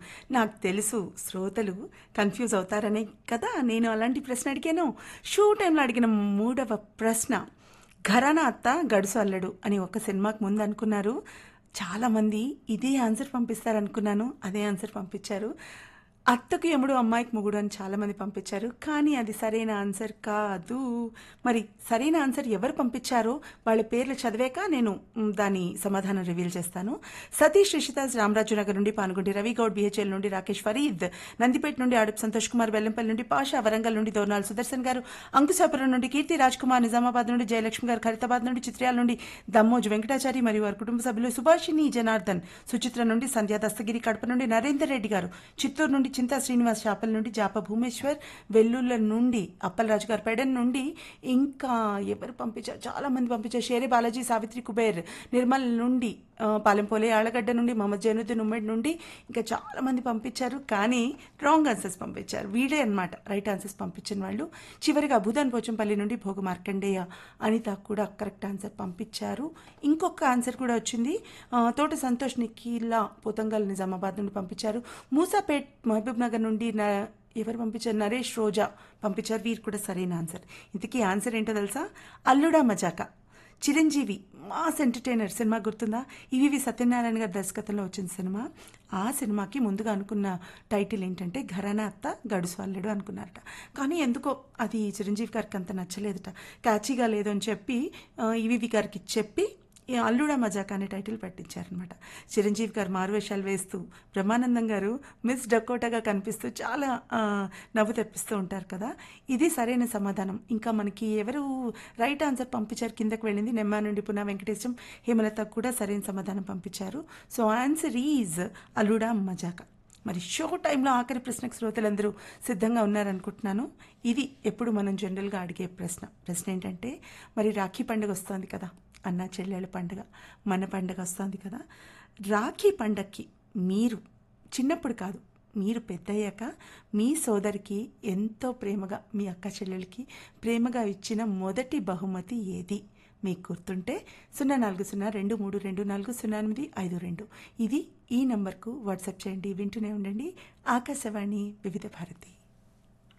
నాకు తెలుసు శ్రోతలు కన్ఫ్యూజ్ అవుతారనే కదా నేను అలాంటి ప్రశ్న అడిగాను షూ టైంలో అడిగిన మూడవ ప్రశ్న ఘరానా అత్త గడుసు అల్లడు అని ఒక సినిమాకు ముందు అనుకున్నారు చాలామంది ఇదే ఆన్సర్ పంపిస్తారనుకున్నాను అదే ఆన్సర్ పంపించారు అత్తకు యముడు అమ్మాయికి మొగుడు అని చాలామంది పంపించారు కానీ అది సరైన ఆన్సర్ కాదు మరి సరైన ఆన్సర్ ఎవరు పంపించారో వాళ్ళ పేర్లు చదివాక నేను మ్, దాని సమాధానం రివీల్ చేస్తాను సతీష్ రిషితాజ్ రామరాజు నగర్ నుండి పానుగుండి రవి గౌడ్ బిహెచ్ఎల్ నుండి రాకేష్ ఫరీద్ నందిపేట నుండి ఆడప్ సంతోష్ కుమార్ వెల్లంపల్లి నుండి పాషా వరంగల్ నుండి దోర్నాల్ సుదర్శన్ గారు అంకుశాపురం నుండి కీర్తి రాజ్ కుమార్ నిజామాబాద్ నుండి జయలక్ష్మి గారు ఖరీతాబాద్ నుండి చిత్రాల నుండి దమ్మోజు వెంకటాచారి మరియు వారి కుటుంబ సభ్యులు సుభాషిణి జనార్దన్ సుచిత్ర నుండి సంధ్యా దస్తగిరి కడప నుండి నరేందర్ రెడ్డి గారు చిత్తూరు నుండి చింతా శ్రీనివాస్ చాపల్ నుండి జాప భూమేశ్వర్ వెల్లుల్ల నుండి అప్పలరాజు గారు పెడన్ నుండి ఇంకా ఎవరు పంపించారు చాలా మంది పంపించారు షేరే బాలాజీ సావిత్రి కుబేర్ నిర్మల్ నుండి ఆ, పాలెంపోలే ఆళ్ళగడ్డ నుండి మహమ్మద్ జైనుద్దీన్ ఉమ్మడి నుండి ఇంకా చాలా మంది పంపించారు కానీ రాంగ్ ఆన్సర్స్ పంపించారు వీడే అన్నమాట రైట్ ఆన్సర్స్ పంపించిన వాళ్ళు చివరిగా భూదాన్ పోచంపల్లి నుండి భోగ మార్కండేయ అనిత కూడా కరెక్ట్ ఆన్సర్ పంపించారు ఇంకొక ఆన్సర్ కూడా వచ్చింది ఆ, తోట సంతోష్ నిఖిలా పోతంగల్ నిజామాబాద్ నుండి పంపించారు మూసాపేట్ మహబూబ్ నగర్ నుండి న- ఎవరు పంపించారు నరేష్ రోజా పంపించారు వీరు కూడా సరైన ఆన్సర్ ఇంతకీ ఆన్సర్ ఏంటో తెలుసా అల్లుడా మజాకా చిరంజీవి మాస్ ఎంటర్టైనర్ సినిమా గుర్తుందా ఈవివి సత్యనారాయణ గారి దర్శకత్వంలో వచ్చిన సినిమా ఆ సినిమాకి ముందుగా అనుకున్న టైటిల్ ఏంటంటే ఘరానా అత్త గడుసు అల్లుడు అనుకున్నారట కానీ ఎందుకో అది చిరంజీవి గారికి అంత నచ్చలేదట క్యాచీగా లేదు అని చెప్పి ఆ, ఈవివి గారికి చెప్పి ఈ అల్లుడా మజాక్ అనే టైటిల్ పెట్టించారనమాట చిరంజీవి గారు మారువేషాలు వేస్తూ బ్రహ్మానందం గారు మిస్ డకోటాగా కనిపిస్తూ చాలా ఆ, నవ్వు తెప్పిస్తూ ఉంటారు కదా ఇది సరైన సమాధానం ఇంకా మనకి ఎవరు రైట్ ఆన్సర్ పంపించారు కిందకు వెళ్ళింది నెమ్మా నుండి పునా వెంకటేశం హేమలత కూడా సరైన సమాధానం పంపించారు సో ఆన్సర్ ఈజ్ అల్లుడా మజాక మరి షో టైంలో ఆఖరి ప్రశ్నకు శ్రోతలందరూ సిద్ధంగా ఉన్నారనుకుంటున్నాను ఇది ఎప్పుడు మనం జనరల్గా అడిగే ప్రశ్న ప్రశ్న ఏంటంటే మరి రాఖీ పండుగ వస్తుంది కదా అన్న చెల్లెళ్ళ పండుగ మన పండుగ వస్తుంది కదా రాఖీ పండగకి మీరు చిన్నప్పుడు కాదు మీరు పెద్దయ్యాక మీ సోదరికి ఎంతో ప్రేమగా మీ అక్క చెల్లెలకి ప్రేమగా ఇచ్చిన మొదటి బహుమతి ఏది మీకు గుర్తుంటే సున్నా నాలుగు సున్నా రెండు మూడు రెండు నాలుగు సున్నా ఎనిమిది ఐదు రెండు ఇది ఈ నంబర్కు వాట్సాప్ చేయండి వింటూనే ఉండండి ఆకాశవాణి వివిధ భారతి